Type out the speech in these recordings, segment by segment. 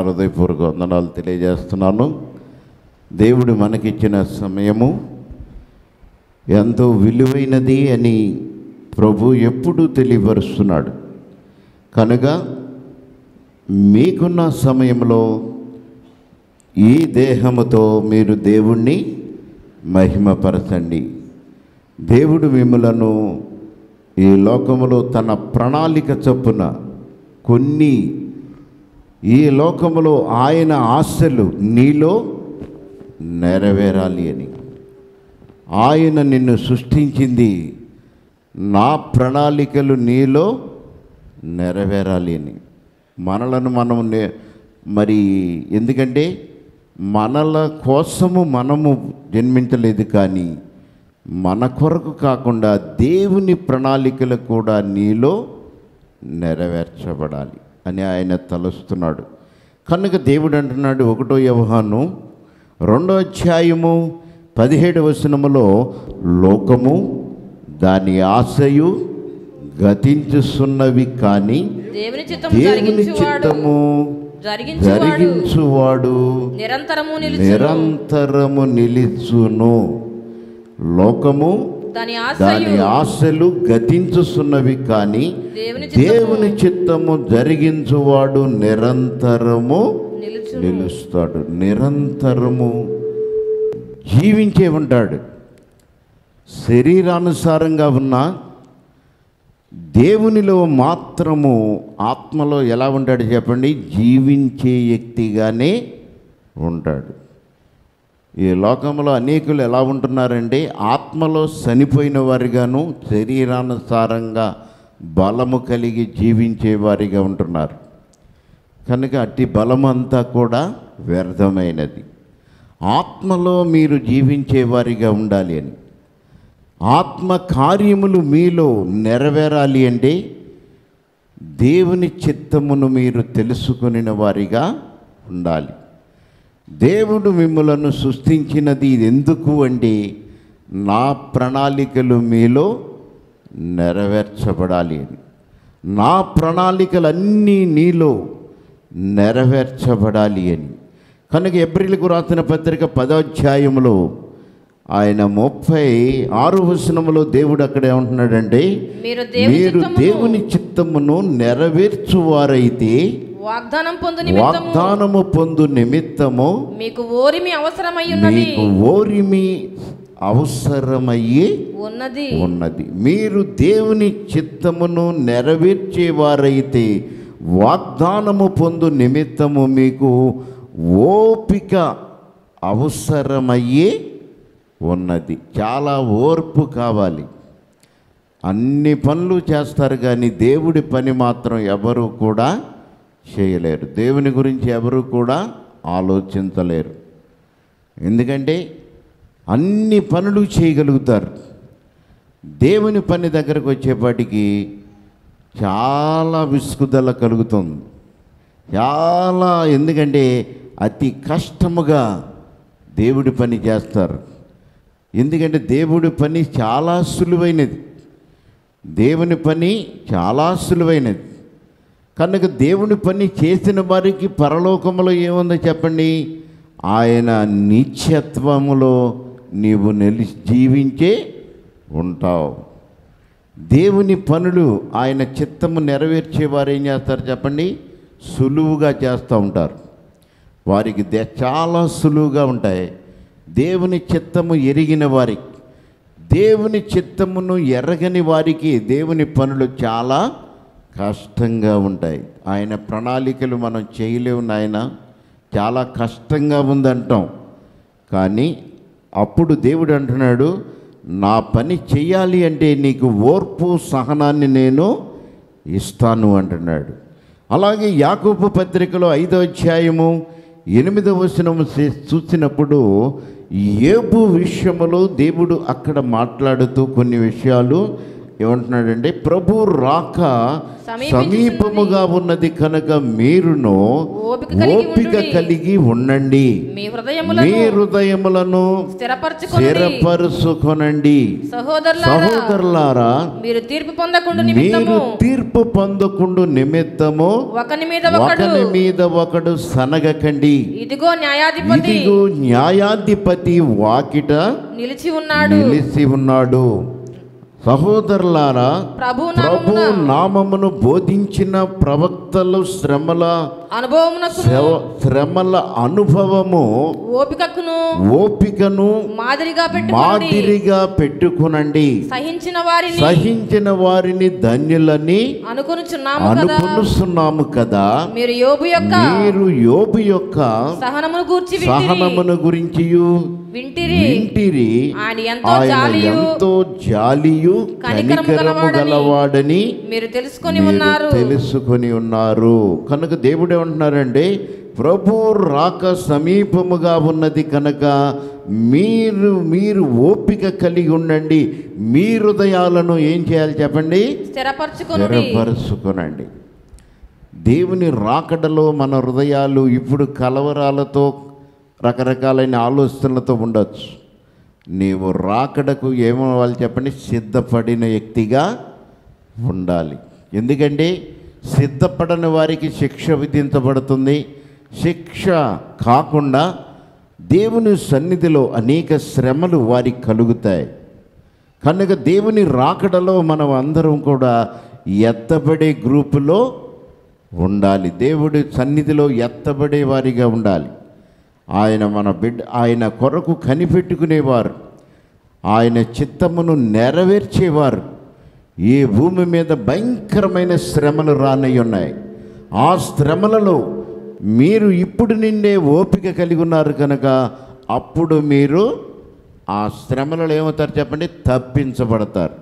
హృదయపూర్వక వందనాలు తెలియజేస్తున్నాను దేవుడు మనకిచ్చిన సమయము ఎంతో విలువైనది అని ప్రభు ఎప్పుడూ తెలియపరుస్తున్నాడు కనుక మీకున్న సమయంలో ఈ దేహముతో మీరు దేవుణ్ణి మహిమపరచండి దేవుడు మిమ్మలను ఈ లోకములో తన ప్రణాళిక చొప్పున కొన్ని ఈ లోకములో ఆయన ఆశలు నీలో నెరవేరాలి అని ఆయన నిన్ను సృష్టించింది నా ప్రణాళికలు నీలో నెరవేరాలి అని మనలను మనం నే- మరి ఎందుకంటే మనల కోసము మనము జన్మించలేదు కానీ మన కొరకు కాకుండా దేవుని ప్రణాళికలు కూడా నీలో నెరవేర్చబడాలి అని ఆయన తలుస్తున్నాడు కనుక దేవుడు అంటున్నాడు ఒకటో వ్యవహాను రెండో అధ్యాయము పదిహేడు వచనములో లోకము దాని ఆశయు గతించుస్తున్నవి కానీ దేవుని చిత్తము దేవుని జరిగించువాడు చిత్తము జరిగించువాడు జరిగించువాడు నిరంతరము నిలుచును నిరంతరము నిలిచును లోకము దాని దాని ఆశయు ఆశలు గతించుస్తున్నవి కానీ దేవుని చిత్తము దేవుని చిత్తము జరిగించువాడు నిరంతరము నిలుచును నిలుస్తాడు నిరంతరము జీవించే ఉంటాడు శరీరానుసారంగా ఉన్న దేవునిలో మాత్రము ఆత్మలో ఎలా ఉంటాడు చెప్పండి జీవించే వ్యక్తిగానే ఉంటాడు ఈ లోకంలో అనేకులు ఎలా ఉంటున్నారంటే ఆత్మలో చనిపోయిన వారిగాను శరీరానుసారంగా బలము కలిగి జీవించే వారిగా ఉంటున్నారు కనుక అట్టి బలమంతా కూడా వ్యర్థమైనది ఆత్మలో మీరు జీవించే వారిగా ఉండాలి అని ఆత్మ కార్యములు మీలో నెరవేరాలి అంటే దేవుని చిత్తమును మీరు తెలుసుకొనిన వారిగా ఉండాలి దేవుడు మిమ్మలను సృష్టించినది ఇది ఎందుకు అంటే నా ప్రణాళికలు మీలో నెరవేర్చబడాలి అని నా ప్రణాళికలన్నీ నీలో నెరవేర్చబడాలి అని కనుక ఎబ్రిల్కు రాసిన పత్రిక పదోధ్యాయములో ఆయన ముప్పై ఆరు వచనములో దేవుడు అక్కడ ఏమంటున్నాడంటే మీరు దేవుని మీరు చిత్తమును దేవుని చిత్తమును నెరవేర్చువారైతే వాగ్దానం పొందు నిమిత్తము వాగ్దానము పొందు నిమిత్తము మీకు ఓరిమి అవసరమై ఉన్నది మీకు ఓరిమి అవసరమయ్యి ఉన్నది ఉన్నది మీరు దేవుని చిత్తమును నెరవేర్చేవారైతే వాగ్దానము పొందు నిమిత్తము మీకు ఓపిక అవసరమయ్యే ఉన్నది చాలా ఓర్పు కావాలి అన్ని పనులు చేస్తారు కానీ దేవుడి పని మాత్రం ఎవరు కూడా చేయలేరు దేవుని గురించి ఎవరు కూడా ఆలోచించలేరు ఎందుకంటే అన్ని పనులు చేయగలుగుతారు దేవుని పని దగ్గరకు వచ్చేపాటికి చాలా విసుగుదల కలుగుతుంది చాలా ఎందుకంటే అతి కష్టముగా దేవుడి పని చేస్తారు ఎందుకంటే దేవుడి పని చాలా సులువైనది దేవుని పని చాలా సులువైనది కనుక దేవుని పని చేసిన వారికి పరలోకములో ఏముందో చెప్పండి ఆయన నిత్యత్వములో నీవు నిలిచి జీవించే ఉంటావు దేవుని పనులు ఆయన చిత్తము నెరవేర్చేవారు ఏం చేస్తారు చెప్పండి సులువుగా చేస్తూ ఉంటారు వారికి దే చాలా సులువుగా ఉంటాయి దేవుని చిత్తము ఎరిగిన వారికి దేవుని చిత్తమును ఎరగని వారికి దేవుని పనులు చాలా కష్టంగా ఉంటాయి ఆయన ప్రణాళికలు మనం చేయలేవు నాయన చాలా కష్టంగా ఉందంటాం కానీ అప్పుడు దేవుడు అంటున్నాడు నా పని చెయ్యాలి అంటే నీకు ఓర్పు సహనాన్ని నేను ఇస్తాను అంటున్నాడు అలాగే యాకోబు పత్రికలో ఐదో అధ్యాయము ఎనిమిదవ వచనము చే- చూసినప్పుడు ఏబు విషయములో దేవుడు అక్కడ మాట్లాడుతూ కొన్ని విషయాలు ఏమంటున్నాడంటే ప్రభు రాక సమీపించుచున్నది. సమీపముగా ఉన్నది కనుక మీరును ఓపిక కలిగి ఓపిక ఉండుడి. కలిగి ఉండండి మీ మీ హృదయములను హృదయములను స్థిరపరచుకొని స్థిరపరుచుకొనండి సహోదరులారా సహోదరులారా మీరు తీర్పు పొందకుండా మీరు నిమిత్తము తీర్పు పొందకుండు నిమిత్తము ఒకని మీద ఒకడు ఒకని మీద ఒకడు సనగకండి ఇదిగో న్యాయాధిపతి ఇదిగో న్యాయాధిపతి వాకిట నిలిచి ఉన్నాడు నిలిచి ఉన్నాడు సహోదరులారా ప్రభు ప్రభు నామమున నామమును బోధించిన ప్రవక్తలు శ్రమల అనుభవమునకు శ్రవ- శ్రమల అనుభవము ఓపికకును ఓపికను మాదిరిగా పెట్టుకోండి మాదిరిగా పెట్టుకునండి సహించిన వారిని సహించిన వారిని ధన్యులని అనుకొనుచున్నాము కదా అనుకునుస్తున్నాము కదా మీరు యోబు యొక్క మీరు యోబు యొక్క సహనమును గూర్చి వింటిరి సహనమును గురించి వింటిరి వింటిరి ఆయన ఎంతో ఆయన జాలియు ఎంతో జాలియు కనికరము కనికరము గలవాడని గలవాడని మీరు తెలుసుకొని మీరు ఉన్నారు తెలుసుకొని ఉన్నారు కనుక దేవుడు ఏమంటున్నారండి ప్రభు రాక సమీపముగా ఉన్నది కనుక మీరు మీరు ఓపిక కలిగి ఉండండి మీ హృదయాలను ఏం చేయాలి చెప్పండి స్థిరపరచుకొని స్థిరపరుచుకొనండి దేవుని రాకడలో మన హృదయాలు ఇప్పుడు కలవరాలతో రకరకాలైన ఆలోచనలతో ఉండొచ్చు నీవు రాకడకు ఏమవ్వాలి చెప్పండి సిద్ధపడిన వ్యక్తిగా ఉండాలి ఎందుకంటే సిద్ధపడని వారికి శిక్ష విధించబడుతుంది శిక్ష కాకుండా దేవుని సన్నిధిలో అనేక శ్రమలు వారికి కలుగుతాయి కనుక దేవుని రాకడలో మనం అందరం కూడా ఎత్తబడే గ్రూపులో ఉండాలి దేవుడి సన్నిధిలో ఎత్తబడే వారిగా ఉండాలి ఆయన మన బిడ్డ ఆయన కొరకు కనిపెట్టుకునేవారు ఆయన చిత్తమును నెరవేర్చేవారు ఈ భూమి మీద భయంకరమైన శ్రమలు రానై ఉన్నాయి ఆ శ్రమలలో మీరు ఇప్పుడు నిండే ఓపిక కలిగి ఉన్నారు కనుక అప్పుడు మీరు ఆ శ్రమలలో ఏమవుతారు చెప్పండి తప్పించబడతారు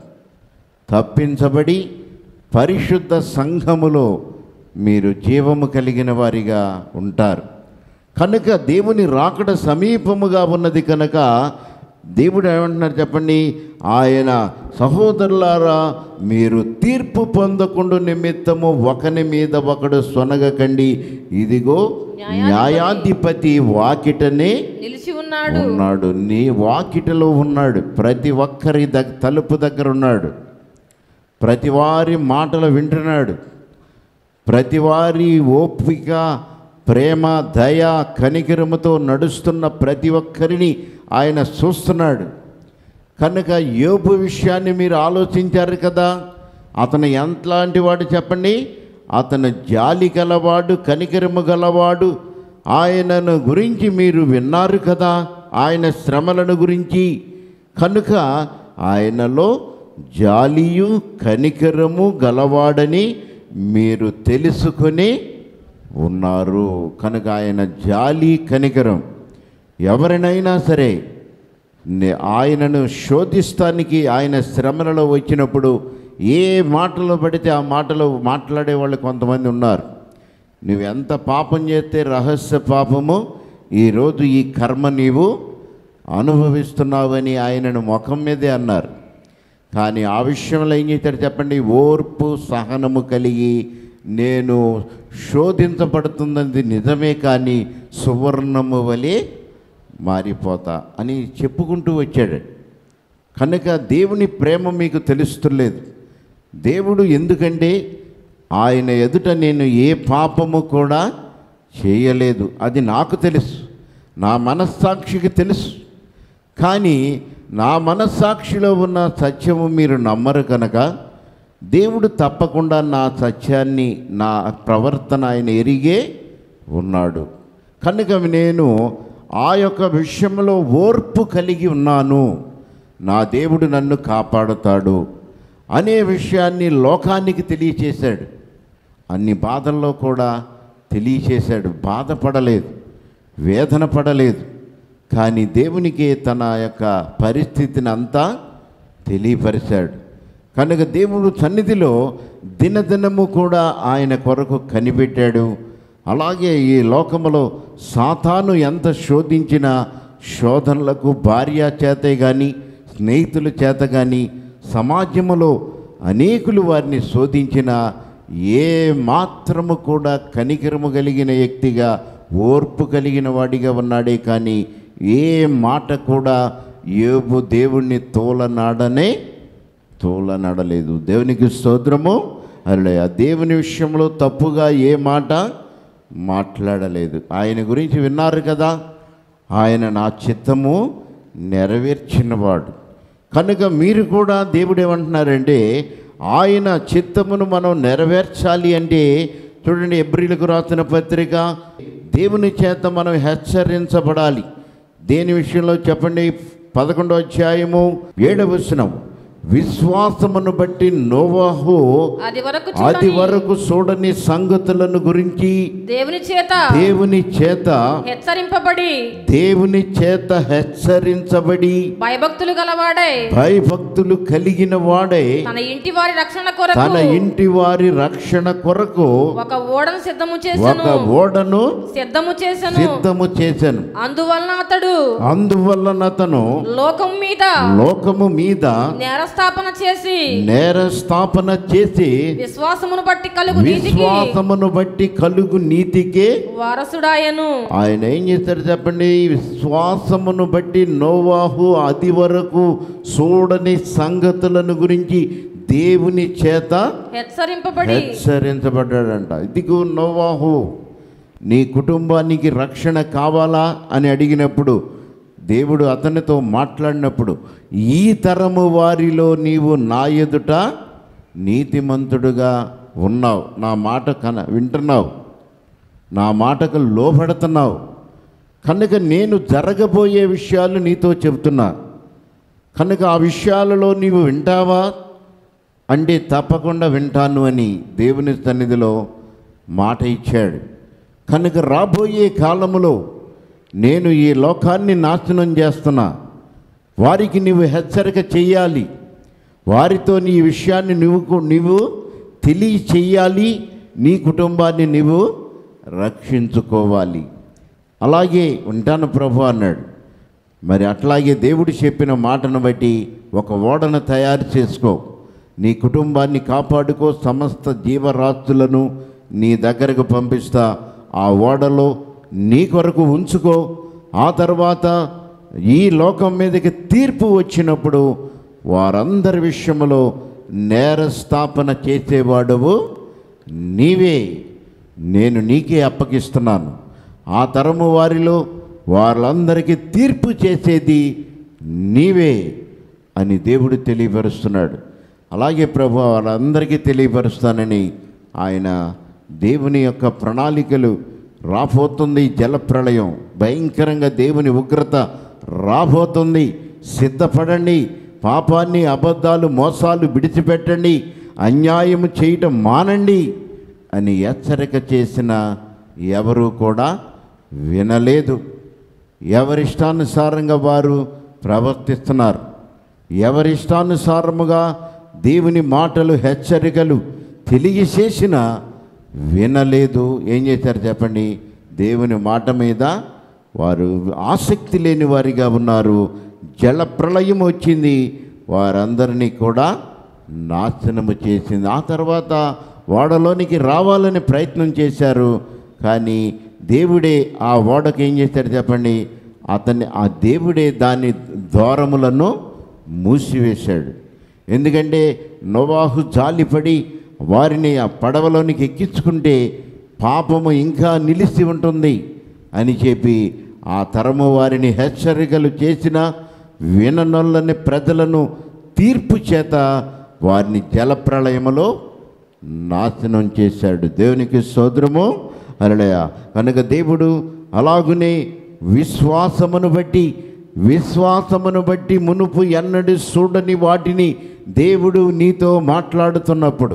తప్పించబడి పరిశుద్ధ సంఘములో మీరు జీవము కలిగిన వారిగా ఉంటారు కనుక దేవుని రాకడ సమీపముగా ఉన్నది కనుక దేవుడు ఏమంటున్నారు చెప్పండి ఆయన సహోదరులారా మీరు తీర్పు పొందకుండా నిమిత్తము ఒకని మీద ఒకడు సొనగకండి ఇదిగో న్యాయాధిపతి వాకిటనే నిలిచి ఉన్నాడు ఉన్నాడు నీ వాకిటలో ఉన్నాడు ప్రతి ఒక్కరి దగ్ తలుపు దగ్గర ఉన్నాడు ప్రతి వారి మాటలు వింటున్నాడు ప్రతి వారి ఓపిక ప్రేమ దయ కనికరముతో నడుస్తున్న ప్రతి ఒక్కరిని ఆయన చూస్తున్నాడు కనుక యోబు విషయాన్ని మీరు ఆలోచించారు కదా అతను ఎంతలాంటి వాడు చెప్పండి అతను జాలి గలవాడు కనికరము గలవాడు ఆయనను గురించి మీరు విన్నారు కదా ఆయన శ్రమలను గురించి కనుక ఆయనలో జాలియు కనికరము గలవాడని మీరు తెలుసుకొని ఉన్నారు కనుక ఆయన జాలి కనికరం ఎవరినైనా సరే నే- ఆయనను శోధిస్తానికి ఆయన శ్రమలలో వచ్చినప్పుడు ఏ మాటలు పడితే ఆ మాటలు మాట్లాడే వాళ్ళు కొంతమంది ఉన్నారు నువ్వు ఎంత పాపం చేస్తే రహస్య పాపము ఈరోజు ఈ కర్మ నీవు అనుభవిస్తున్నావని ఆయనను ముఖం మీదే అన్నారు కానీ ఆ విషయంలో ఏం చేశాడు చెప్పండి ఓర్పు సహనము కలిగి నేను శోధించబడుతున్నది నిజమే కానీ సువర్ణము వలె మారిపోతా అని చెప్పుకుంటూ వచ్చాడు కనుక దేవుని ప్రేమ మీకు తెలుస్తులేదు దేవుడు ఎందుకంటే ఆయన ఎదుట నేను ఏ పాపము కూడా చేయలేదు అది నాకు తెలుసు నా మనస్సాక్షికి తెలుసు కానీ నా మనస్సాక్షిలో ఉన్న సత్యము మీరు నమ్మరు కనుక దేవుడు తప్పకుండా నా సత్యాన్ని నా ప్రవర్తన ఆయన ఎరిగే ఉన్నాడు కనుక నేను ఆ యొక్క విషయంలో ఓర్పు కలిగి ఉన్నాను నా దేవుడు నన్ను కాపాడుతాడు అనే విషయాన్ని లోకానికి తెలియచేశాడు అన్ని బాధల్లో కూడా తెలియచేశాడు బాధపడలేదు వేదన పడలేదు కానీ దేవునికి తన యొక్క పరిస్థితిని అంతా తెలియపరిచాడు కనుక దేవుడు సన్నిధిలో దినదినము కూడా ఆయన కొరకు కనిపెట్టాడు అలాగే ఈ లోకములో సాతాను ఎంత శోధించిన శోధనలకు భార్య చేతే కానీ స్నేహితుల చేత కానీ సమాజములో అనేకులు వారిని శోధించిన ఏ మాత్రము కూడా కనికరము కలిగిన వ్యక్తిగా ఓర్పు కలిగిన వాడిగా ఉన్నాడే కానీ ఏ మాట కూడా యోబు దేవుణ్ణి తోలనాడనే తోలనడలేదు దేవునికి స్తోత్రము అలా ఆ దేవుని విషయంలో తప్పుగా ఏ మాట మాట్లాడలేదు ఆయన గురించి విన్నారు కదా ఆయన నా చిత్తము నెరవేర్చినవాడు కనుక మీరు కూడా దేవుడు ఏమంటున్నారంటే ఆయన చిత్తమును మనం నెరవేర్చాలి అంటే చూడండి ఎబ్రిలకు రాసిన పత్రిక దేవుని చేత మనం హెచ్చరించబడాలి దేని విషయంలో చెప్పండి పదకొండో అధ్యాయము ఏడవ వచనం విశ్వాసమును బట్టి నోవాహు అది వరకు అది చూడని వరకు చూడని సంగతులను గురించి దేవుని చేత దేవుని చేత హెచ్చరింపబడి దేవుని చేత హెచ్చరించబడి భయభక్తులు గలవాడై భయభక్తులు కలిగిన వాడే తన ఇంటి వారి రక్షణ కొరకు తన ఇంటి వారి రక్షణ కొరకు ఒక ఓడను సిద్ధము ఒక చేసెను ఓడను సిద్ధము చేసెను సిద్ధము చేశాను అందువలన అతడు అందువలన అతను లోకం మీద లోకము మీద నేరస్థాపన చేసి నేర స్థాపన చేసి విశ్వాసమును బట్టి కలుగు నీతికి విశ్వాసమును బట్టి కలుగు నీతికే వారసుడాయను ఆయన ఏం చేశారు చెప్పండి విశ్వాసమును బట్టి నోవాహు అది వరకు చూడని సంగతులను గురించి దేవుని చేత హెచ్చరింపబడి హెచ్చరించబడ్డాడంట ఇదిగో నోవాహు నీ కుటుంబానికి రక్షణ కావాలా అని అడిగినప్పుడు దేవుడు అతనితో మాట్లాడినప్పుడు ఈ తరము వారిలో నీవు నా ఎదుట నీతిమంతుడుగా ఉన్నావు నా మాట కన వింటున్నావు నా మాటకు లోబడుతున్నావు కనుక నేను జరగబోయే విషయాలు నీతో చెబుతున్నా కనుక ఆ విషయాలలో నీవు వింటావా అంటే తప్పకుండా వింటాను అని దేవుని సన్నిధిలో మాట ఇచ్చాడు కనుక రాబోయే కాలములో నేను ఈ లోకాన్ని నాశనం చేస్తున్నా వారికి నీవు హెచ్చరిక చెయ్యాలి వారితో నీ విషయాన్ని నువ్వు కు- నీవు తెలియచెయ్యాలి నీ కుటుంబాన్ని నీవు రక్షించుకోవాలి అలాగే ఉంటాను ప్రభు అన్నాడు మరి అట్లాగే దేవుడు చెప్పిన మాటను బట్టి ఒక ఓడను తయారు చేసుకో నీ కుటుంబాన్ని కాపాడుకో సమస్త జీవరాశులను నీ దగ్గరకు పంపిస్తా ఆ ఓడలో నీ కొరకు ఉంచుకో ఆ తర్వాత ఈ లోకం మీదకి తీర్పు వచ్చినప్పుడు వారందరి విషయంలో నేరస్థాపన చేసేవాడువు నీవే నేను నీకే అప్పగిస్తున్నాను ఆ తరము వారిలో వాళ్ళందరికీ తీర్పు చేసేది నీవే అని దేవుడు తెలియపరుస్తున్నాడు అలాగే ప్రభు వాళ్ళందరికీ తెలియపరుస్తానని ఆయన దేవుని యొక్క ప్రణాళికలు రాబోతుంది జలప్రళయం భయంకరంగా దేవుని ఉగ్రత రాబోతుంది సిద్ధపడండి పాపాన్ని అబద్ధాలు మోసాలు విడిచిపెట్టండి అన్యాయము చేయటం మానండి అని హెచ్చరిక చేసిన ఎవరు కూడా వినలేదు ఎవరిష్టానుసారంగా వారు ప్రవర్తిస్తున్నారు ఎవరిష్టానుసారముగా దేవుని మాటలు హెచ్చరికలు తెలియచేసిన వినలేదు ఏం చేశారు చెప్పండి దేవుని మాట మీద వారు ఆసక్తి లేని వారిగా ఉన్నారు జల ప్రళయం వచ్చింది వారందరినీ కూడా నాశనము చేసింది ఆ తర్వాత ఓడలోనికి రావాలని ప్రయత్నం చేశారు కానీ దేవుడే ఆ ఓడకు ఏం చేశారు చెప్పండి అతన్ని ఆ దేవుడే దాని ద్వారములను మూసివేశాడు ఎందుకంటే నోవాహు జాలిపడి వారిని ఆ పడవలోనికి ఎక్కించుకుంటే పాపము ఇంకా నిలిచి ఉంటుంది అని చెప్పి ఆ తరము వారిని హెచ్చరికలు చేసిన విననొల్లని ప్రజలను తీర్పు చేత వారిని జలప్రళయములో నాశనం చేశాడు దేవునికి సోదరము అరళయ కనుక దేవుడు అలాగునే విశ్వాసమును బట్టి విశ్వాసమును బట్టి మునుపు ఎన్నడూ చూడని వాటిని దేవుడు నీతో మాట్లాడుతున్నప్పుడు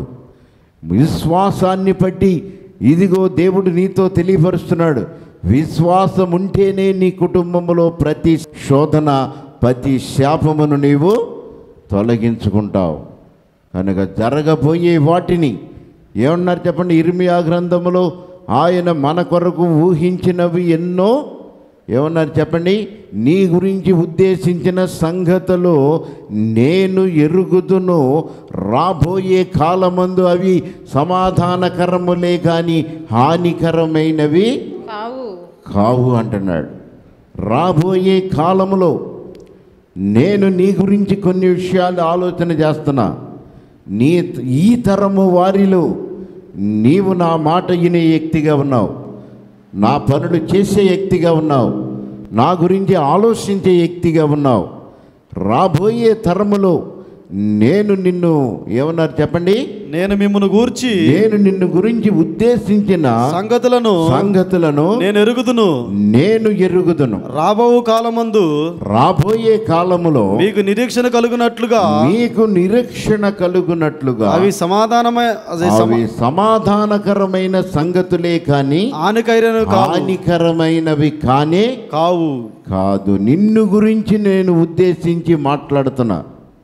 విశ్వాసాన్ని బట్టి ఇదిగో దేవుడు నీతో తెలియపరుస్తున్నాడు విశ్వాసం ఉంటేనే నీ కుటుంబంలో ప్రతి శోధన ప్రతి శాపమును నీవు తొలగించుకుంటావు కనుక జరగబోయే వాటిని ఏమన్నారు చెప్పండి ఇర్మియా గ్రంథములో ఆయన మన కొరకు ఊహించినవి ఎన్నో ఏమన్నారు చెప్పండి నీ గురించి ఉద్దేశించిన సంగతులు నేను ఎరుగుదును రాబోయే కాలమందు అవి సమాధానకరములే కానీ హానికరమైనవి కావు కావు అంటున్నాడు రాబోయే కాలములో నేను నీ గురించి కొన్ని విషయాలు ఆలోచన చేస్తున్నా నీ ఈ తరము వారిలో నీవు నా మాట వినే వ్యక్తిగా ఉన్నావు నా పనులు చేసే వ్యక్తిగా ఉన్నావు నా గురించి ఆలోచించే వ్యక్తిగా ఉన్నావు రాబోయే తరములో నేను నిన్ను ఏమన్నారు చెప్పండి నేను మిమ్మల్ని గూర్చి నేను నిన్ను గురించి ఉద్దేశించిన సంగతులను సంగతులను నేను ఎరుగుదును నేను ఎరుగుదును రాబో కాలమందు రాబోయే కాలములో మీకు నిరీక్షణ కలుగునట్లుగా మీకు నిరీక్షణ కలుగునట్లుగా అవి సమాధానమై అదే అవి సమాధానకరమైన సంగతులే కాని హానికైనవి కావు హానికరమైనవి కానే కావు కాదు నిన్ను గురించి నేను ఉద్దేశించి మాట్లాడుతున్నా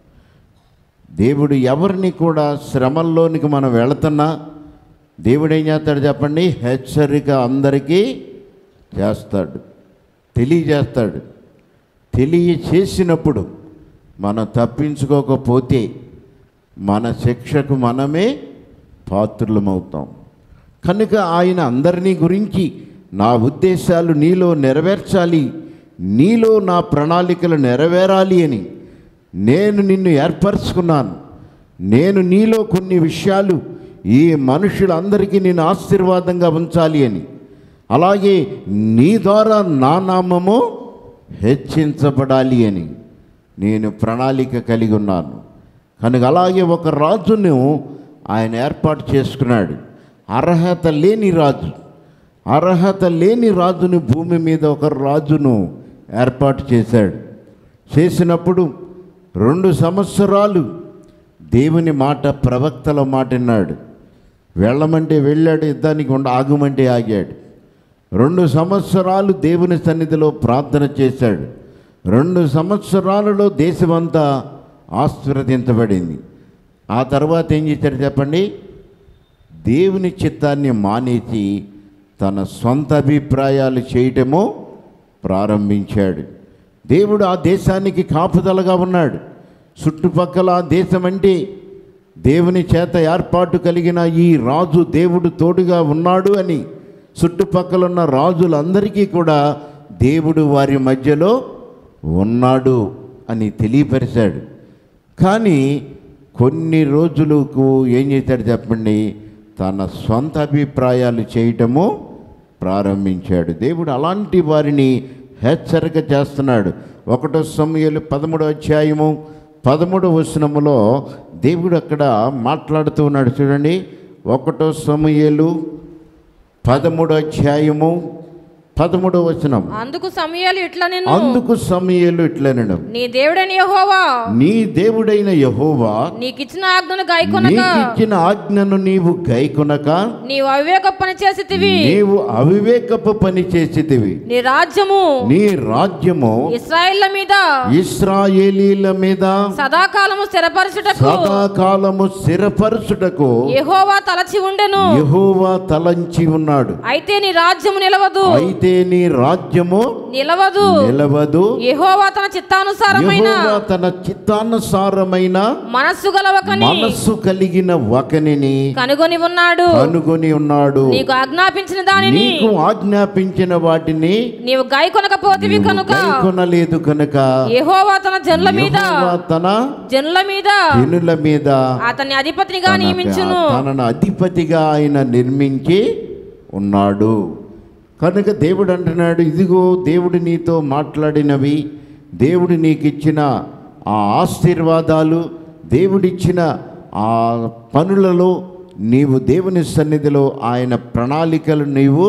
దేవుడు ఎవరిని కూడా శ్రమల్లోనికి మనం వెళుతున్నా దేవుడు ఏం చేస్తాడు చెప్పండి హెచ్చరిక అందరికీ చేస్తాడు తెలియజేస్తాడు తెలియచేసినప్పుడు మనం తప్పించుకోకపోతే మన శిక్షకు మనమే పాత్రులమవుతాం కనుక ఆయన అందరినీ గురించి నా ఉద్దేశాలు నీలో నెరవేర్చాలి నీలో నా ప్రణాళికలు నెరవేరాలి అని నేను నిన్ను ఏర్పరచుకున్నాను నేను నీలో కొన్ని విషయాలు ఈ మనుషులందరికీ నేను ఆశీర్వాదంగా ఉంచాలి అని అలాగే నీ ద్వారా నా నామము హెచ్చించబడాలి అని నేను ప్రణాళిక కలిగి ఉన్నాను కనుక అలాగే ఒక రాజును ఆయన ఏర్పాటు చేసుకున్నాడు అర్హత లేని రాజు అర్హత లేని రాజుని భూమి మీద ఒక రాజును ఏర్పాటు చేశాడు చేసినప్పుడు రెండు సంవత్సరాలు దేవుని మాట ప్రవక్తల మాట విన్నాడు వెళ్ళమంటే వెళ్ళాడు యుద్ధానికి ఉండ ఆగమంటే ఆగాడు రెండు సంవత్సరాలు దేవుని సన్నిధిలో ప్రార్థన చేశాడు రెండు సంవత్సరాలలో దేశమంతా ఆశీర్వదించబడింది ఆ తర్వాత ఏం చేశాడు చెప్పండి దేవుని చిత్తాన్ని మానేసి తన సొంత అభిప్రాయాలు చేయటము ప్రారంభించాడు దేవుడు ఆ దేశానికి కాపుదలగా ఉన్నాడు చుట్టుపక్కల ఆ దేశం అంటే దేవుని చేత ఏర్పాటు కలిగిన ఈ రాజు దేవుడు తోడుగా ఉన్నాడు అని చుట్టుపక్కల ఉన్న రాజులందరికీ కూడా దేవుడు వారి మధ్యలో ఉన్నాడు అని తెలియపరిచాడు కానీ కొన్ని రోజులకు ఏం చేశాడు చెప్పండి తన సొంత అభిప్రాయాలు చేయటము ప్రారంభించాడు దేవుడు అలాంటి వారిని హెచ్చరిక చేస్తున్నాడు ఒకటో సమయాలు పదమూడో అధ్యాయము పదమూడవ వచనములో దేవుడు అక్కడ మాట్లాడుతూ ఉన్నాడు చూడండి ఒకటో సమయలు పదమూడో అధ్యాయము పదమూడవ వచనం అందుకు సమయాలు ఇట్లా నేను అందుకు సమయలు ఇట్లనడం నీ దేవుడని యెహోవా నీ దేవుడైన యహోవా నీకిచ్చిన ఆజ్ఞను గాయకొనక నీకిచ్చిన ఆజ్ఞను నీవు గైకొనక నీవు అవివేక పని చేసితివి నీవు అవివేకపు పని చేసితివి నీ రాజ్యము నీ రాజ్యము ఇస్రాయేళ్ల మీద ఇస్రాయేలీల మీద సదాకాలము స్థిరపరచుటకు సదాకాలము స్థిరపరచుటకు యెహోవా తలచి ఉండెను యహోవా తలంచి ఉన్నాడు అయితే నీ రాజ్యము నిలవదు అయితే నీ రాజ్యము నిలవదు నిలవదు యెహోవా తన చిత్తానుసారమైన యెహోవా తన చిత్తానుసారమైన మనస్సు గలవకని మనస్సు కలిగిన ఒకనిని కనుగొని ఉన్నాడు కనుగొని ఉన్నాడు నీకు ఆజ్ఞాపించిన దానిని నీకు ఆజ్ఞాపించిన వాటిని నీవు గాయకొనకపోతివి నీవు కనుక గైకొనలేదు కనుక యెహోవా తన జనుల మీద యెహోవా తన జనుల మీద జనుల మీద అతన్ని అధిపతినిగా తన- నియమించును తనను అధిపతిగా ఆయన నిర్మించి ఉన్నాడు కనుక దేవుడు అంటున్నాడు ఇదిగో దేవుడు నీతో మాట్లాడినవి దేవుడు నీకు ఇచ్చిన ఆ ఆశీర్వాదాలు దేవుడిచ్చిన ఆ పనులలో నీవు దేవుని సన్నిధిలో ఆయన ప్రణాళికలు నీవు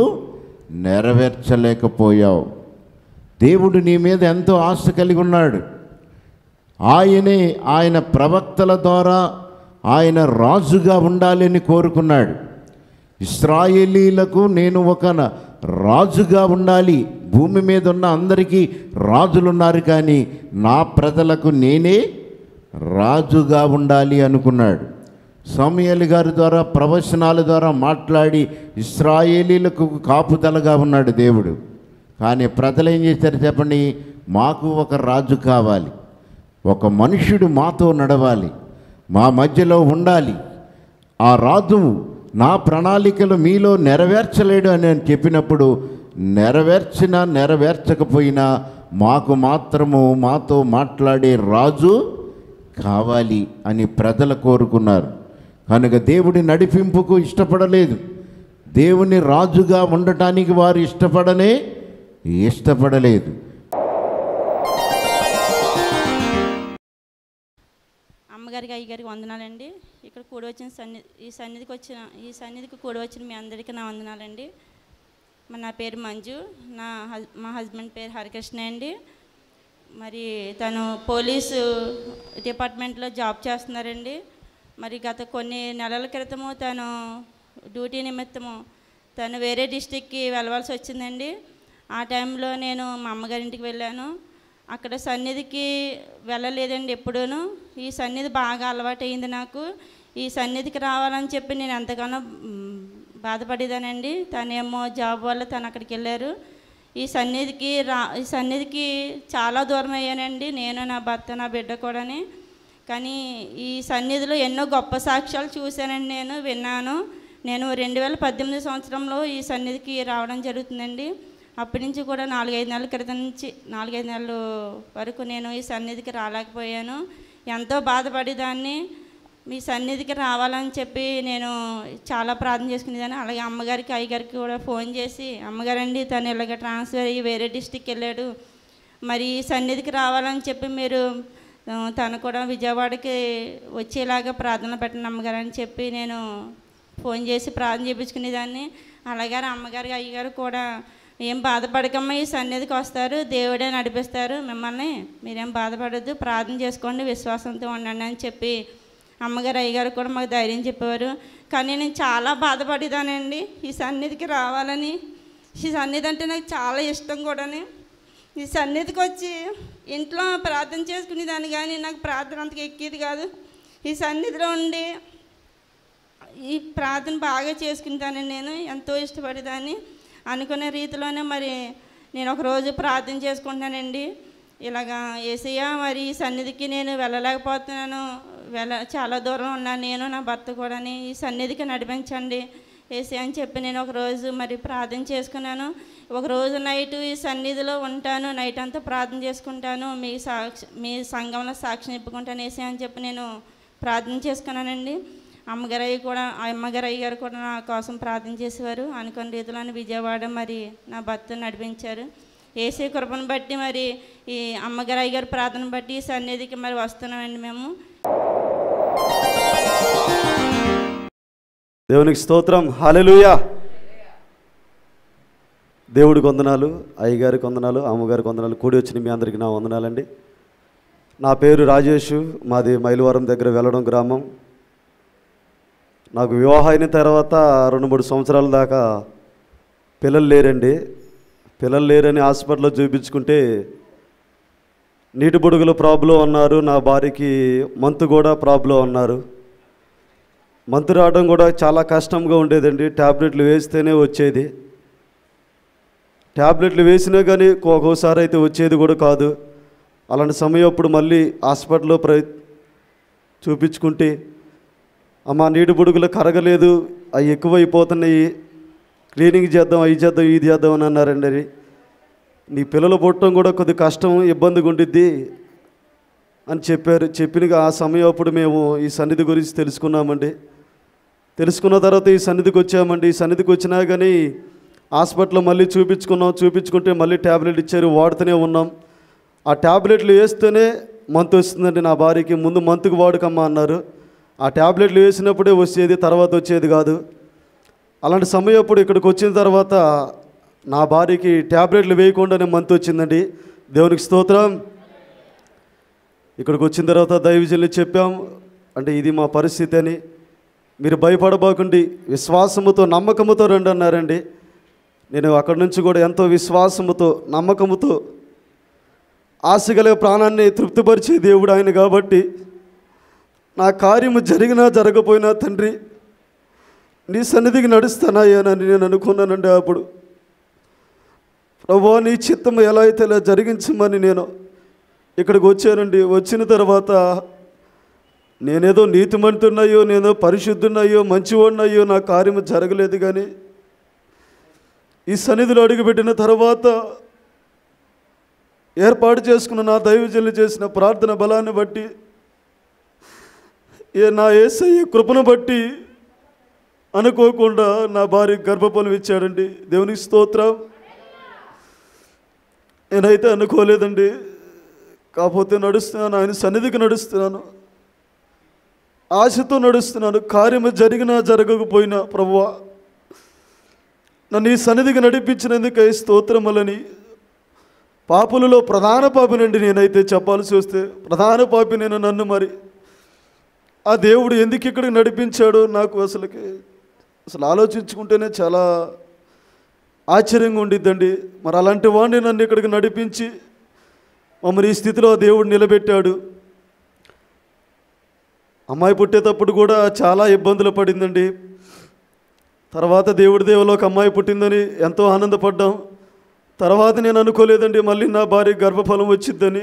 నెరవేర్చలేకపోయావు దేవుడు నీ మీద ఎంతో ఆశ కలిగి ఉన్నాడు ఆయనే ఆయన ప్రవక్తల ద్వారా ఆయన రాజుగా ఉండాలని కోరుకున్నాడు ఇస్రాయేలీలకు నేను ఒక న- రాజుగా ఉండాలి భూమి మీద ఉన్న అందరికీ రాజులు ఉన్నారు కానీ నా ప్రజలకు నేనే రాజుగా ఉండాలి అనుకున్నాడు సమయలు గారి ద్వారా ప్రవచనాల ద్వారా మాట్లాడి ఇస్రాయేలీలకు కాపుదలగా ఉన్నాడు దేవుడు కానీ ప్రజలు ఏం చేశారు చెప్పండి మాకు ఒక రాజు కావాలి ఒక మనుష్యుడు మాతో నడవాలి మా మధ్యలో ఉండాలి ఆ రాజు నా ప్రణాళికలు మీలో నెరవేర్చలేడు అని నేను చెప్పినప్పుడు నెరవేర్చినా నెరవేర్చకపోయినా మాకు మాత్రము మాతో మాట్లాడే రాజు కావాలి అని ప్రజలు కోరుకున్నారు కనుక దేవుడి నడిపింపుకు ఇష్టపడలేదు దేవుని రాజుగా ఉండటానికి వారు ఇష్టపడనే ఇష్టపడలేదు అమ్మగారికి అయ్యగారికి వందనాలండి ఇక్కడ కూడి వచ్చిన సన్ని ఈ సన్నిధికి వచ్చిన ఈ సన్నిధికి కూడి వచ్చిన మీ అందరికీ నా వందనాలండి మరి నా పేరు మంజు నా హస్ మా హస్బెండ్ పేరు హరికృష్ణ అండి మరి తను పోలీసు డిపార్ట్మెంట్లో జాబ్ చేస్తున్నారండి మరి గత కొన్ని నెలల క్రితము తను డ్యూటీ నిమిత్తము తను వేరే డిస్టిక్కి వెళ్ళవలసి వచ్చిందండి ఆ టైంలో నేను మా అమ్మగారింటికి వెళ్ళాను అక్కడ సన్నిధికి వెళ్ళలేదండి ఎప్పుడూను ఈ సన్నిధి బాగా అలవాటైంది నాకు ఈ సన్నిధికి రావాలని చెప్పి నేను ఎంతగానో మ్, బాధపడేదానండి తనేమో జాబ్ వల్ల తను అక్కడికి వెళ్ళారు ఈ సన్నిధికి రా ఈ సన్నిధికి చాలా దూరం అయ్యానండి నేను నా భర్త నా బిడ్డ కూడాని కానీ ఈ సన్నిధిలో ఎన్నో గొప్ప సాక్ష్యాలు చూశానండి నేను విన్నాను నేను రెండు వేల పద్దెనిమిది సంవత్సరంలో ఈ సన్నిధికి రావడం జరుగుతుందండి అప్పటి నుంచి కూడా నాలుగైదు నెలల క్రితం నుంచి నాలుగైదు నెలల వరకు నేను ఈ సన్నిధికి రాలేకపోయాను ఎంతో బాధపడేదాన్ని మీ సన్నిధికి రావాలని చెప్పి నేను చాలా ప్రార్థన చేసుకునేదాన్ని అలాగే అమ్మగారికి అయ్యగారికి కూడా ఫోన్ చేసి అమ్మగారండి తను ఇలాగ ట్రాన్స్ఫర్ అయ్యి వేరే డిస్టిక్ వెళ్ళాడు మరి ఈ సన్నిధికి రావాలని చెప్పి మీరు ఆ, తను కూడా విజయవాడకి వచ్చేలాగా ప్రార్థన పెట్టండి అమ్మగారు అని చెప్పి నేను ఫోన్ చేసి ప్రార్థన చేయించుకునేదాన్ని అలాగే అమ్మగారు అయ్యగారు కూడా ఏం బాధపడకమ్మా ఈ సన్నిధికి వస్తారు దేవుడే నడిపిస్తారు మిమ్మల్ని మీరేం బాధపడద్దు ప్రార్థన చేసుకోండి విశ్వాసంతో ఉండండి అని చెప్పి అమ్మగారు అయ్యగారు కూడా మాకు ధైర్యం చెప్పేవారు కానీ నేను చాలా బాధపడేదానండి ఈ సన్నిధికి రావాలని ఈ సన్నిధి అంటే నాకు చాలా ఇష్టం కూడాని ఈ సన్నిధికి వచ్చి ఇంట్లో ప్రార్థన చేసుకునేదాన్ని కానీ నాకు ప్రార్థన అంతగా ఎక్కేది కాదు ఈ సన్నిధిలో ఉండి ఈ ప్రార్థన బాగా చేసుకుంటానండి నేను ఎంతో ఇష్టపడేదాన్ని అనుకునే రీతిలోనే మరి నేను ఒక రోజు ప్రార్థన చేసుకుంటానండి ఇలాగా ఏసయ్య మరి ఈ సన్నిధికి నేను వెళ్ళలేకపోతున్నాను వెళ్ళ చాలా దూరం ఉన్నాను నేను నా భర్త కూడా ఈ సన్నిధికి నడిపించండి ఏసీ అని చెప్పి నేను ఒక రోజు మరి ప్రార్థన చేసుకున్నాను ఒక రోజు నైట్ ఈ సన్నిధిలో ఉంటాను నైట్ అంతా ప్రార్థన చేసుకుంటాను మీ సాక్షి మీ సంఘంలో సాక్షి నిప్పుకుంటాను ఏసీ అని చెప్పి నేను ప్రార్థన చేసుకున్నానండి అమ్మగారయ్య కూడా ఆ అమ్మగారయ్య గారు కూడా నా కోసం ప్రార్థన చేసేవారు అనుకున్న రీతిలోనే విజయవాడ మరి నా భర్త నడిపించారు ఏసీ కృపను బట్టి మరి ఈ అమ్మగారయ్య గారి ప్రార్థన బట్టి ఈ సన్నిధికి మరి వస్తున్నామండి మేము దేవునికి స్తోత్రం హల్లెలూయా దేవుడికి వందనాలు అయ్యగారికి వందనాలు అమ్మగారికి వందనాలు కూడి వచ్చిన మీ అందరికీ నా వందనాలండి నా పేరు రాజేష్ మాది మైలవరం దగ్గర వెళ్ళడం గ్రామం నాకు వివాహం అయిన తర్వాత రెండు మూడు సంవత్సరాల దాకా పిల్లలు లేరండి పిల్లలు లేరని హాస్పిటల్లో చూపించుకుంటే నీటి బుడుగుల ప్రాబ్లం ఉన్నారు నా భార్యకి మంతు కూడా ప్రాబ్లం ఉన్నారు మంతు రావడం కూడా చాలా కష్టంగా ఉండేదండి ట్యాబ్లెట్లు వేస్తేనే వచ్చేది ట్యాబ్లెట్లు వేసినా కానీ ఒక్కోసారి అయితే వచ్చేది కూడా కాదు అలాంటి సమయం అప్పుడు మళ్ళీ హాస్పిటల్లో ప్ర చూపించుకుంటే అమ్మ నీటి బుడుగులు కరగలేదు అవి ఎక్కువైపోతున్నాయి క్లీనింగ్ చేద్దాం అవి చేద్దాం ఇది చేద్దాం అని అన్నారండి అది నీ పిల్లలు పుట్టడం కూడా కొద్ది కష్టం ఇబ్బందిగా ఉండిద్ది అని చెప్పారు చెప్పిన ఆ సమయం అప్పుడు మేము ఈ సన్నిధి గురించి తెలుసుకున్నామండి తెలుసుకున్న తర్వాత ఈ సన్నిధికి వచ్చామండి ఈ సన్నిధికి వచ్చినా కానీ హాస్పిటల్లో మళ్ళీ చూపించుకున్నాం చూపించుకుంటే మళ్ళీ ట్యాబ్లెట్ ఇచ్చారు వాడుతూనే ఉన్నాం ఆ ట్యాబ్లెట్లు వేస్తేనే మంత్ వస్తుందండి నా భార్యకి ముందు మంత్కి వాడుకమ్మా అన్నారు ఆ ట్యాబ్లెట్లు వేసినప్పుడే వచ్చేది తర్వాత వచ్చేది కాదు అలాంటి సమయం అప్పుడు ఇక్కడికి వచ్చిన తర్వాత నా భార్యకి ట్యాబ్లెట్లు వేయకుండానే మంత్ వచ్చిందండి దేవునికి స్తోత్రం ఇక్కడికి వచ్చిన తర్వాత దైవజనులు చెప్పాం అంటే ఇది మా పరిస్థితి అని మీరు భయపడబోకండి విశ్వాసముతో నమ్మకముతో రండి అన్నారండి నేను అక్కడి నుంచి కూడా ఎంతో విశ్వాసముతో నమ్మకముతో ఆశగల ప్రాణాన్ని తృప్తిపరిచే దేవుడు ఆయన కాబట్టి నా కార్యము జరిగినా జరగపోయినా తండ్రి నీ సన్నిధికి నడుస్తానాయనని నేను అనుకున్నానండి అప్పుడు ప్రభా నీ చిత్తం ఎలా అయితే ఇలా జరిగించమని నేను ఇక్కడికి వచ్చానండి వచ్చిన తర్వాత నేనేదో నీతిమంతున్నాయో నేనో పరిశుద్ధున్నాయో మంచివాడినయ్యో నా కార్యము జరగలేదు కానీ ఈ సన్నిధిలో అడుగుపెట్టిన తర్వాత ఏర్పాటు చేసుకున్న నా దైవజనులు చేసిన ప్రార్థన బలాన్ని బట్టి ఏ నా ఏసయ్య కృపను బట్టి అనుకోకుండా నా భార్య గర్భఫలం ఇచ్చాడండి దేవునికి స్తోత్రం నేనైతే అనుకోలేదండి కాకపోతే నడుస్తున్నాను ఆయన సన్నిధికి నడుస్తున్నాను ఆశతో నడుస్తున్నాను కార్యము జరిగినా జరగకపోయినా ప్రభువా నన్ను ఈ సన్నిధికి నడిపించినందుకై స్తోత్రములని పాపులలో ప్రధాన పాపినండి నేనైతే చెప్పాల్సి వస్తే ప్రధాన పాపి నేను నన్ను మరి ఆ దేవుడు ఎందుకు ఇక్కడికి నడిపించాడో నాకు అసలుకి అసలు ఆలోచించుకుంటేనే చాలా ఆశ్చర్యంగా ఉండిద్దండి మరి అలాంటి వాడిని నన్ను ఇక్కడికి నడిపించి మమ్మల్ని ఈ స్థితిలో ఆ దేవుడు నిలబెట్టాడు అమ్మాయి పుట్టేటప్పుడు కూడా చాలా ఇబ్బందులు పడిందండి తర్వాత దేవుడి దేవులో ఒక అమ్మాయి పుట్టిందని ఎంతో ఆనందపడ్డాం తర్వాత నేను అనుకోలేదండి మళ్ళీ నా భార్య గర్భఫలం వచ్చిద్దని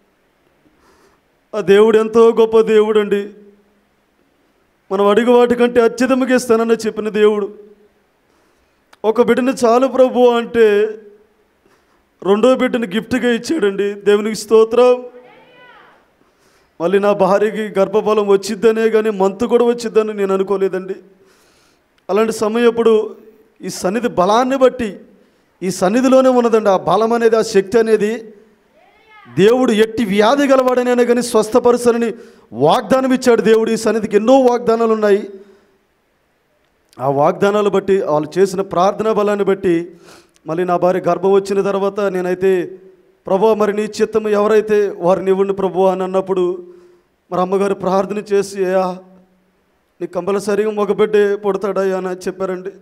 ఆ దేవుడు ఎంతో గొప్ప దేవుడు అండి మనం అడుగు వాటికంటే అత్యధికంగా ఇస్తానని చెప్పిన దేవుడు ఒక బిడ్డని చాలు ప్రభు అంటే రెండో బిడ్డని గిఫ్ట్గా ఇచ్చాడండి దేవునికి స్తోత్రం మళ్ళీ నా భార్యకి గర్భఫలం వచ్చిద్దనే కానీ మంతు కూడా వచ్చిద్దని నేను అనుకోలేదండి అలాంటి సమయప్పుడు ఈ సన్నిధి బలాన్ని బట్టి ఈ సన్నిధిలోనే ఉన్నదండి ఆ బలం అనేది ఆ శక్తి అనేది దేవుడు ఎట్టి వ్యాధి గలవాడనైనా కానీ స్వస్థపరుసనని వాగ్దానం ఇచ్చాడు దేవుడు ఈ సన్నిధికి ఎన్నో వాగ్దానాలు ఉన్నాయి ఆ వాగ్దానాలు బట్టి వాళ్ళు చేసిన ప్రార్థనా బలాన్ని బట్టి మళ్ళీ నా భార్య గర్భం వచ్చిన తర్వాత నేనైతే ప్రభు మరి నీ చిత్తం ఎవరైతే వారిని ఇవ్వండి ప్రభు అని అన్నప్పుడు మరి అమ్మగారు ప్రార్థన చేసి అయ్యా నీ కంపల్సరిగా మగ బిడ్డే పుడతాడయ్యా అని చెప్పారండి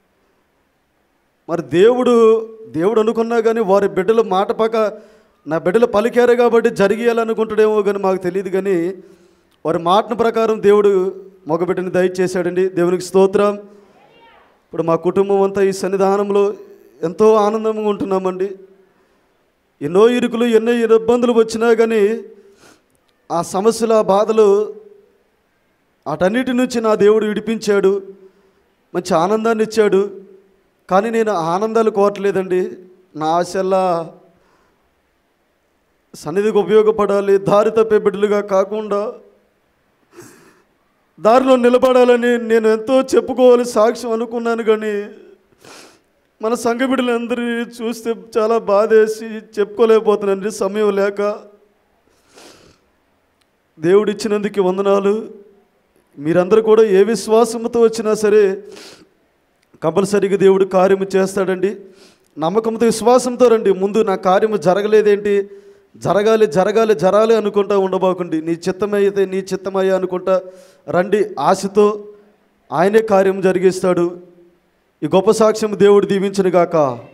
మరి దేవుడు దేవుడు అనుకున్నా కానీ వారి బిడ్డలు మాట పక్క నా బిడ్డలు పలికారు కాబట్టి జరిగేయాలనుకుంటాడేమో కానీ మాకు తెలియదు కానీ వారి మాటను ప్రకారం దేవుడు మగ బిడ్డని దయచేశాడండి దేవునికి స్తోత్రం ఇప్పుడు మా కుటుంబం అంతా ఈ సన్నిధానంలో ఎంతో ఆనందంగా ఉంటున్నామండి ఎన్నో ఇరుకులు ఎన్నో ఇబ్బందులు వచ్చినా కానీ ఆ సమస్యలు ఆ బాధలు వాటన్నిటి నుంచి నా దేవుడు విడిపించాడు మంచి ఆనందాన్ని ఇచ్చాడు కానీ నేను ఆ ఆనందాలు కోరట్లేదండి నా ఆశల్లా సన్నిధికి ఉపయోగపడాలి దారి తప్పే బిడ్డలుగా కాకుండా దారిలో నిలబడాలని నేను ఎంతో చెప్పుకోవాలి సాక్ష్యం అనుకున్నాను కానీ మన సంఘ బిడ్డలందరినీ చూస్తే చాలా బాధేసి చెప్పుకోలేకపోతున్నానండి సమయం లేక దేవుడిచ్చినందుకు వందనాలు మీరందరూ కూడా ఏ విశ్వాసంతో వచ్చినా సరే కంపల్సరీగా దేవుడు కార్యము చేస్తాడండి నమ్మకంతో విశ్వాసంతో రండి ముందు నా కార్యము జరగలేదేంటి జరగాలి జరగాలి జరాలి అనుకుంటా ఉండబోకండి నీ చిత్తమైతే నీ చిత్తమయ్యా అనుకుంటా రండి ఆశతో ఆయనే కార్యం జరిగిస్తాడు ఈ గొప్ప సాక్ష్యం దేవుడు దీవించును గాక